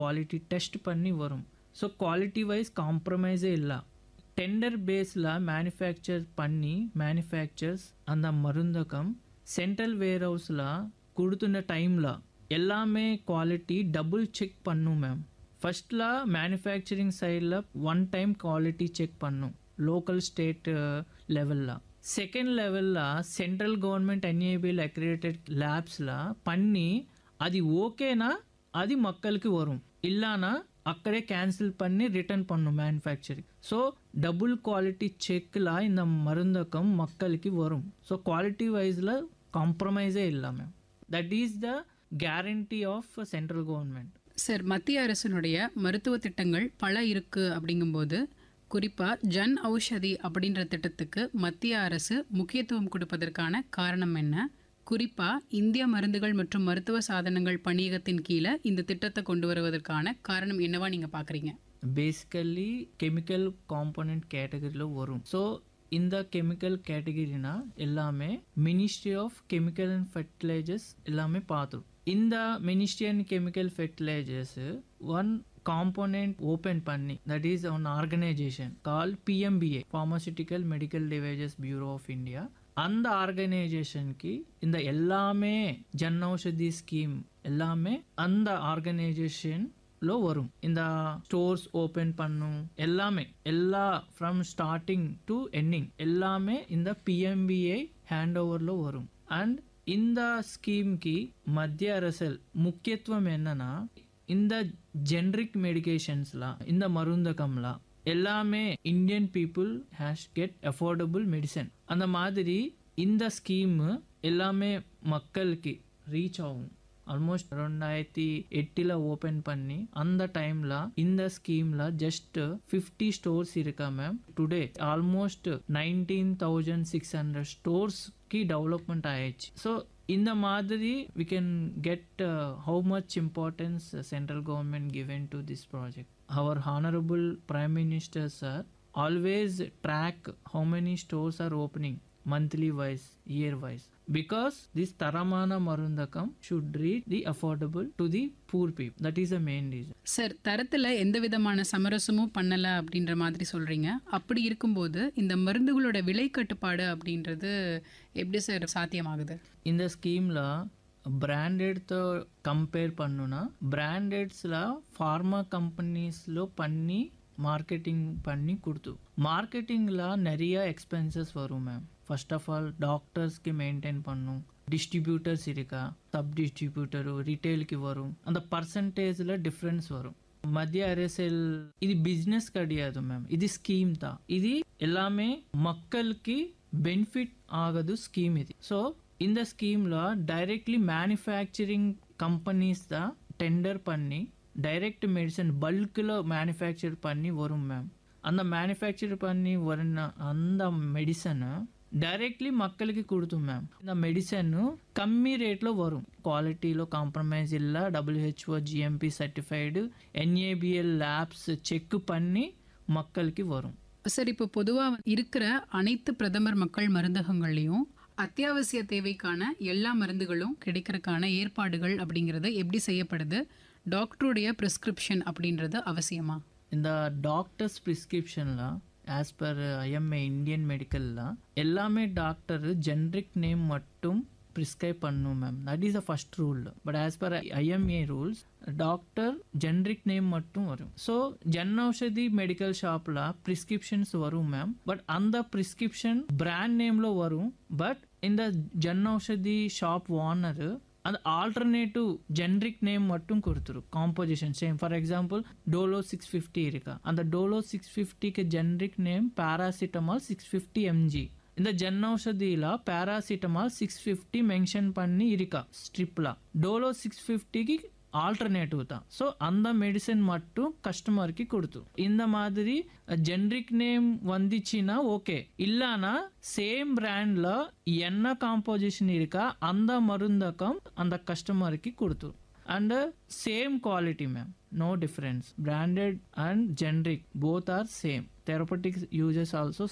Quality test பண்ணி வரும் so quality wise காம்ப்ரமைஸே இல்லை டெண்டர் பேஸில் மேனுஃபேக்சர் பண்ணி மேனுஃபேக்சர்ஸ் அந்த மருந்தகம் சென்ட்ரல் வேர் ஹவுஸில் கொடுத்துன டைமில் எல்லாமே குவாலிட்டி டபுள் செக் பண்ணும் மேம் ஃபஸ்ட்டில் மேனுஃபேக்சரிங் சைடில் ஒன் டைம் குவாலிட்டி செக் பண்ணும் லோக்கல் ஸ்டேட் லெவலில் செகண்ட் லெவலில் சென்ட்ரல் கவர்மெண்ட் என்ஏபிஎல் அக்ரிடேட்டட் ల్యాబ్స్లో பண்ணி అది ఓకేనా అది மக்களுக்கு வரும் இல்லைனா అక్కడే క్యాన్సిల్ பண்ணி ரிட்டர்ன் பண்ணும் மேனுஃபேக்சரிங் ஸோ டபுள் குவாலிட்டி செக்கில் இந்த மருந்தகம் மக்களுக்கு வரும் ஸோ குவாலிட்டி வைஸில் காம்ப்ரமைஸே இல்லாமல் that is the guarantee of central government sir மத்திய அரசினுடைய மருத்துவ திட்டங்கள் பல இருக்கு அப்படிங்கும்போது குறிப்பா ஜன் ஔஷதி அப்படின்ற திட்டத்துக்கு மத்திய அரசு முக்கியத்துவம் கொடுப்பதற்கான காரணம் என்ன குறிப்பா இந்திய மருந்துகள் மற்றும் மருத்துவ சாதனங்கள் பணியகத்தின் கீழே இந்த திட்டத்தை கொண்டு வருவதற்கான காரணம் என்னவா நீங்க பாக்குறீங்க பேசிக்கலி கெமிக்கல் காம்போனன்ட் கேட்டகரியில் வரும் ஸோ இந்த கெமிக்கல் கேட்டகரினா எல்லாமே ministry of chemical and fertilizers எல்லாமே பார்த்துரும் இந்த ministry and chemical fertilizers one component open பண்ணி that is one organisation call PMBA pharmaceutical medical devices bureau of India அந்த ஆர்கனைசேஷனுக்கு இந்த எல்லாமே ஜன் ஔஷதி ஸ்கீம் எல்லாமே அந்த ஆர்கனைசேஷன் లో వரும் இந்த ஸ்டோர்ஸ் ஓப்பன் பண்ணும் எல்லாமே எல்லா ஃப்ரம் ஸ்டார்டிங் டு எண்டிங் எல்லாமே இந்த பிஎம்பிஐ ஹேண்ட் ஓவர்ல வரும் அண்ட் இந்த ஸ்கீம்కి மத்திய அரசு முக்கியத்துவம் என்னன்னா இந்த ஜென்ரிக் மெடிகேஷன்ஸ்ல இந்த மருந்தகம்ல எல்லாமே Indian people has get affordable medicine அந்த மாதிரி இந்த ஸ்கீம் எல்லாமே மக்களுக்கு ரீச் ஆகும் ஆல்மோஸ்ட் ரெண்டாயிரத்தி எட்டில் ஓப்பன் பண்ணி அந்த டைமில் இந்த ஸ்கீமில் ஜஸ்ட் ஃபிஃப்டி ஸ்டோர்ஸ் இருக்கா ma'am today almost nineteen thousand six hundred ஸ்டோர்ஸ்க்கு டெவலப்மெண்ட் ஆயிடுச்சு ஸோ இந்த மாதிரி we can get how much importance central government given to this project our honourable prime minister sir always track how many stores are opening monthly wise year wise because this taramana marundakam should reach the affordable to the poor people that is the main reason sir தரத்துல எந்த விதமான சமரசமும் பண்ணல அப்படின்ற மாதிரி சொல்றீங்க அப்படி இருக்கும்போது இந்த மருந்துகளோட விலை கட்டுப்பாடு அப்படின்றது எப்படி சார் சாத்தியமாகுது இந்த ஸ்கீமில் బ్రాండెడ్తో కంపేర్ పన్నున బ్రాండెడ్స్లో ఫార్మా కంపెనీస్లో பண்ணி மார்க்கெட்டிங் பண்ணி கொடுத்து மார்க்கெட்டிங்கில் நிறைய எக்ஸ்பென்சஸ் வரும் மேம் ஃபர்ஸ்ட் ஆஃப் ஆல் டாக்டர்ஸ்க்கு மெயின்டைன் பண்ணும் டிஸ்ட்ரிபியூட்டர்ஸ் இருக்கா சப் டிஸ்ட்ரிபியூட்டரு ரிட்டெயிலுக்கு வரும் அந்த பர்சன்டேஜில் டிஃப்ரென்ஸ் வரும் மத்திய அரசியல் இது பிஸ்னஸ் கிடையாது மேம் இது ஸ்கீம் தான் இது எல்லாமே மக்களுக்கு பெனிஃபிட் ஆகுது ஸ்கீம் இது ஸோ இந்த ஸ்கீமில் டைரெக்ட்லி மேனுஃபேக்சரிங் கம்பெனிஸ் தான் டெண்டர் பண்ணி டைரக்ட் மெடிசன் பல்கில் மேனுஃபேக்சர் பண்ணி வரும் மேம் அந்த மேனுஃபேக்சர் பண்ணி வரும் அந்த மெடிசனை டைரெக்ட்லி மக்களுக்கு கொடுத்தும் மேம் இந்த மெடிசன் కమ్మి రేట్లో వரும் క్వాలిటీలో కాంప్రమైజ్ இல்லை WHO GMP certified NABL labs check பண்ணி மக்களுக்கு வரும் சார் இப்போ பொதுவா இருக்கிற அனைத்து பிரதமர் மக்கள் மருந்தகங்கள்லையும் அத்தியாவசிய தேவைக்கான எல்லா மருந்துகளும் கிடைக்கிறதுக்கான ஏற்பாடுகள் அப்படிங்கிறது எப்படி செய்யப்படுது டாக்டருடைய பிரிஸ்கிரிப்ஷன் அப்படின்றது அவசியமா இந்த டாக்டர்ஸ் ப்ரிஸ்கிரிப்ஷனில் ஆஸ் பர் ஐஎம்ஏ இந்தியன் மெடிக்கலில் எல்லாமே டாக்டர் ஜென்ரிக் நேம் மட்டும் ப்ரிஸ்கிரைப் பண்ணும் ma'am that is the first rule but as per IMA rules doctor generic name மட்டும் வரும் ஸோ ஜன் ஔஷதி மெடிக்கல் ஷாப்பில் ப்ரிஸ்கிரிப்ஷன்ஸ் வரும் மேம் பட் அந்த ப்ரிஸ்கிரிப்ஷன் பிராண்ட் நேமில் வரும் பட் இந்த ஜன் ஔஷதி ஷாப் ஓனர் அந்த ஆல்டர்னேட்டிவ் ஜென்ரிக் நேம் மட்டும் கொடுத்துரும் composition same for example Dolo six fifty இருக்கா அந்த டோலோ சிக்ஸ் ஃபிஃப்டிக்கு generic name paracetamol six fifty MG இந்த ஜன் ஔஷதியில் பேராசிட்டமால் சிக்ஸ் ஃபிஃப்டி மென்ஷன் பண்ணி இருக்கா ஸ்ட்ரிப்பில் டோலோ சிக்ஸ் ஃபிஃப்டிக்கு ஆல்டர்னேட்டிவ் தான் ஸோ அந்த மெடிசன் மட்டும் கஸ்டமருக்கு கொடுத்து இந்த மாதிரி ஜென்ரிக் நேம் வந்துச்சுன்னா ஓகே இல்லைன்னா சேம் பிராண்டில் என்ன காம்போசிஷன் இருக்கா அந்த மருந்தகம் அந்த கஸ்டமருக்கு கொடுத்து and same quality ma'am no difference branded and generic both are same therapeutic uses also same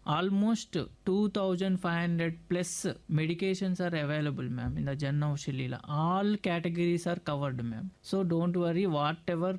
almost 2500 plus medications are available ma'am in the Jan Aushilila. All categories are covered ma'am. So don't worry whatever